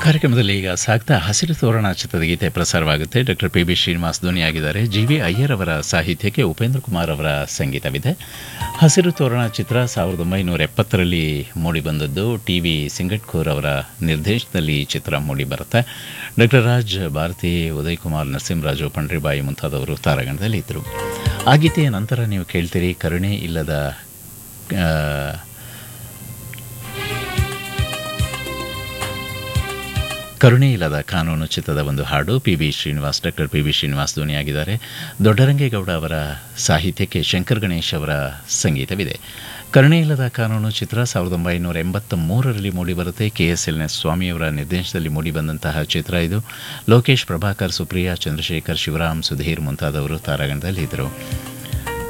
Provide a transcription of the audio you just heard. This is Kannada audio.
ಕಾರ್ಯಕ್ರಮದಲ್ಲಿ ಈಗ ಸಾಗ್ತಾ ಹಸಿರು ತೋರಣ ಚಿತ್ರದ ಗೀತೆ ಪ್ರಸಾರವಾಗುತ್ತೆ ಡಾಕ್ಟರ್ ಪಿ ಬಿ ಶ್ರೀನಿವಾಸ್ ಧ್ವನಿಯಾಗಿದ್ದಾರೆ ಜಿ ವಿ ಅಯ್ಯರ್ ಅವರ ಸಾಹಿತ್ಯಕ್ಕೆ ಉಪೇಂದ್ರ ಕುಮಾರ್ ಅವರ ಸಂಗೀತವಿದೆ ಹಸಿರು ತೋರಣ ಚಿತ್ರ ಸಾವಿರದ ಒಂಬೈನೂರ ಎಪ್ಪತ್ತರಲ್ಲಿ ಮೂಡಿಬಂದದ್ದು ಟಿ ವಿ ಸಿಂಗಟ್ಕೂರ್ ಅವರ ನಿರ್ದೇಶನದಲ್ಲಿ ಈ ಚಿತ್ರ ಮೂಡಿಬರುತ್ತೆ ಡಾಕ್ಟರ್ ರಾಜ್ ಭಾರತಿ ಉದಯ್ ಕುಮಾರ್ ನರಸಿಂಹರಾಜು ಪಂಡ್ರಿಬಾಯಿ ಮುಂತಾದವರು ತಾರಾಗಣದಲ್ಲಿ ಇದ್ದರು ಆ ಗೀತೆಯ ನಂತರ ನೀವು ಕೇಳ್ತೀರಿ ಕರುಣೆ ಇಲ್ಲದ ಆ, ಕರುಣೆ ಇಲ್ಲದ ಕಾನೂನು ಚಿತ್ರದ ಒಂದು ಹಾಡು P B Srinivas doctor P B Srinivas ಧ್ವನಿಯಾಗಿದ್ದಾರೆ ದೊಡ್ಡರಂಗೇಗೌಡ ಅವರ ಸಾಹಿತ್ಯಕ್ಕೆ ಶಂಕರ್ ಗಣೇಶ್ ಅವರ ಸಂಗೀತವಿದೆ ಕರುಣೆ ಇಲ್ಲದ ಕಾನೂನು ಚಿತ್ರ ಸಾವಿರದ ಒಂಬೈನೂರ ಎಂಬತ್ತ ಮೂರರಲ್ಲಿ ಮೂಡಿಬರುತ್ತೆ ಕೆ ಎಸ್ ಎಲ್ ಎಸ್ ಸ್ವಾಮಿಯವರ ನಿರ್ದೇಶನದಲ್ಲಿ ಮೂಡಿಬಂದಂತಹ ಚಿತ್ರ ಇದು ಲೋಕೇಶ್ ಪ್ರಭಾಕರ್ ಸುಪ್ರಿಯಾ ಚಂದ್ರಶೇಖರ್ ಶಿವರಾಮ್ ಸುಧೀರ್ ಮುಂತಾದವರು ತಾರಾಗಣದಲ್ಲಿ ಇದ್ದರು